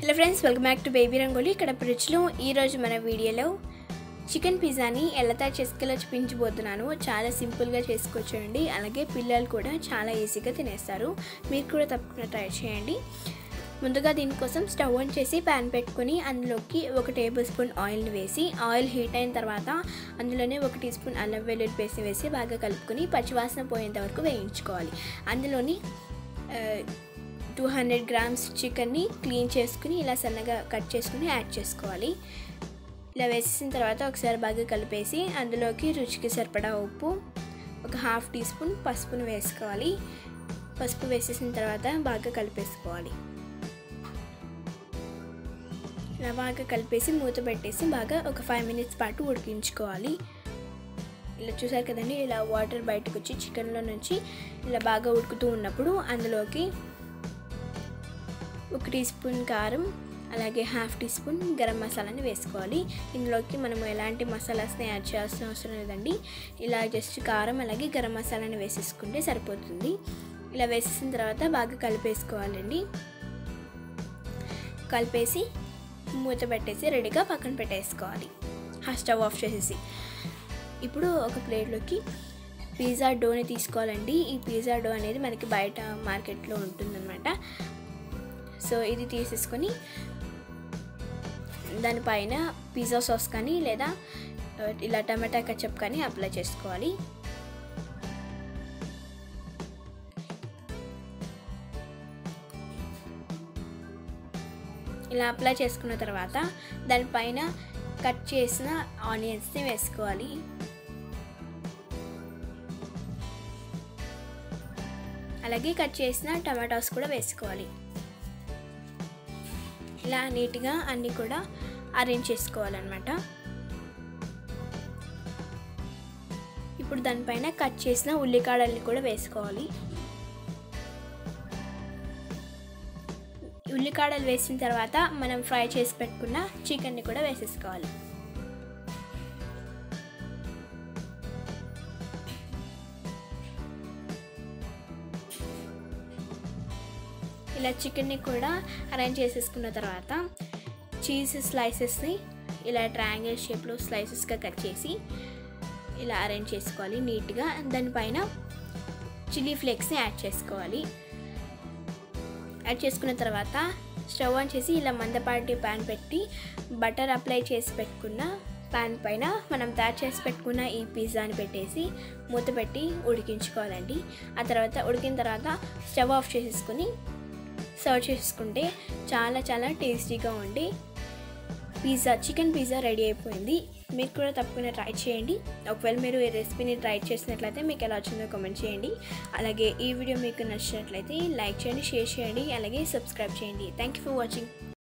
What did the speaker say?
hello friends welcome back to Baby Rangoli ఇక్కడ రుచిలో ఈరోజు మన వీడియోలో చికెన్ పిజ్జాని ఎలా తయారు చేసుకోవాలో చూపించబోతున్నాను చాలా సింపుల్గా చేసుకోవచ్చండి అలాగే పిల్లలు కూడా చాలా ఈజీగా తినేస్తారు మీరు కూడా తప్పకుండా ట్రై చేయండి ముందుగా దీనికోసం స్టవ్ ఆన్ చేసి ప్యాన్ పెట్టుకొని అందులోకి ఒక టేబుల్ స్పూన్ ఆయిల్ని వేసి ఆయిల్ హీట్ అయిన తర్వాత అందులోనే ఒక టీ స్పూన్ అల్లం వెల్లుల్లి పేస్ట్ వేసి బాగా కలుపుకొని పచ్చివాసన పోయేంత వరకు వేయించుకోవాలి అందులోని టూ హండ్రెడ్ గ్రామ్స్ చికెన్ని క్లీన్ చేసుకుని ఇలా సన్నగా కట్ చేసుకుని యాడ్ చేసుకోవాలి ఇలా వేసేసిన తర్వాత ఒకసారి బాగా కలిపేసి అందులోకి రుచికి సరిపడా ఉప్పు ఒక హాఫ్ టీ స్పూన్ పసుపును వేసుకోవాలి పసుపు వేసేసిన తర్వాత బాగా కలిపేసుకోవాలి ఇలా బాగా కలిపేసి మూత పెట్టేసి బాగా ఒక ఫైవ్ మినిట్స్ పాటు ఉడికించుకోవాలి ఇలా చూసారు కదండి ఇలా వాటర్ బయటకు వచ్చి చికెన్లో నుంచి ఇలా బాగా ఉడుకుతూ ఉన్నప్పుడు అందులోకి ఒక టీ స్పూన్ కారం అలాగే హాఫ్ టీ స్పూన్ గరం మసాలాని వేసుకోవాలి ఇందులోకి మనం ఎలాంటి మసాలాస్ని యాడ్ చేయాల్సిన అవసరం లేదండి ఇలా జస్ట్ కారం అలాగే గరం మసాలాని వేసేసుకుంటే సరిపోతుంది ఇలా వేసేసిన తర్వాత బాగా కలిపేసుకోవాలండి కలిపేసి మూత పెట్టేసి రెడీగా పక్కన పెట్టేసుకోవాలి ఆ స్టవ్ ఆఫ్ చేసేసి ఇప్పుడు ఒక ప్లేట్లోకి పిజ్జా డోని తీసుకోవాలండి ఈ పిజ్జా డో అనేది మనకి బయట మార్కెట్లో ఉంటుందన్నమాట సో ఇది తీసేసుకొని దానిపైన పిజ్జా సాస్ కానీ లేదా ఇలా టమాటా కచప్ కానీ అప్లై చేసుకోవాలి ఇలా అప్లై చేసుకున్న తర్వాత దానిపైన కట్ చేసిన ఆనియన్స్ని వేసుకోవాలి అలాగే కట్ చేసిన టమాటాస్ కూడా వేసుకోవాలి ఇలా నీట్గా అన్నీ కూడా అరేంజ్ చేసుకోవాలన్నమాట ఇప్పుడు దానిపైన కట్ చేసిన ఉల్లికాడల్ని కూడా వేసుకోవాలి ఉల్లికాడలు వేసిన తర్వాత మనం ఫ్రై చేసి పెట్టుకున్న చికెన్ని కూడా వేసేసుకోవాలి ఇలా చికెన్ని కూడా అరేంజ్ చేసేసుకున్న తర్వాత చీజ్ స్లైసెస్ని ఇలా ట్రయాంగిల్ షేప్లో స్లైసెస్గా కట్ చేసి ఇలా అరేంజ్ చేసుకోవాలి నీట్గా దానిపైన చిల్లీ ఫ్లేక్స్ని యాడ్ చేసుకోవాలి యాడ్ చేసుకున్న తర్వాత స్టవ్ ఆన్ చేసి ఇలా మందపాటి ప్యాన్ పెట్టి బటర్ అప్లై చేసి పెట్టుకున్న ప్యాన్ పైన మనం తయారు చేసి పెట్టుకున్న ఈ పిజ్జాని పెట్టేసి మూత పెట్టి ఉడికించుకోవాలండి ఆ తర్వాత ఉడికిన తర్వాత స్టవ్ ఆఫ్ చేసేసుకుని సర్వ్ చేసుకుంటే చాలా చాలా టేస్టీగా ఉండి పిజ్జా చికెన్ పిజ్జా రెడీ అయిపోయింది మీరు కూడా తప్పకుండా ట్రై చేయండి ఒకవేళ మీరు ఈ రెసిపీని ట్రై చేసినట్లయితే మీకు ఎలా వచ్చిందో కామెంట్ చేయండి అలాగే ఈ వీడియో మీకు నచ్చినట్లయితే లైక్ చేయండి షేర్ చేయండి అలాగే సబ్స్క్రైబ్ చేయండి థ్యాంక్ యూ ఫర్ వాచింగ్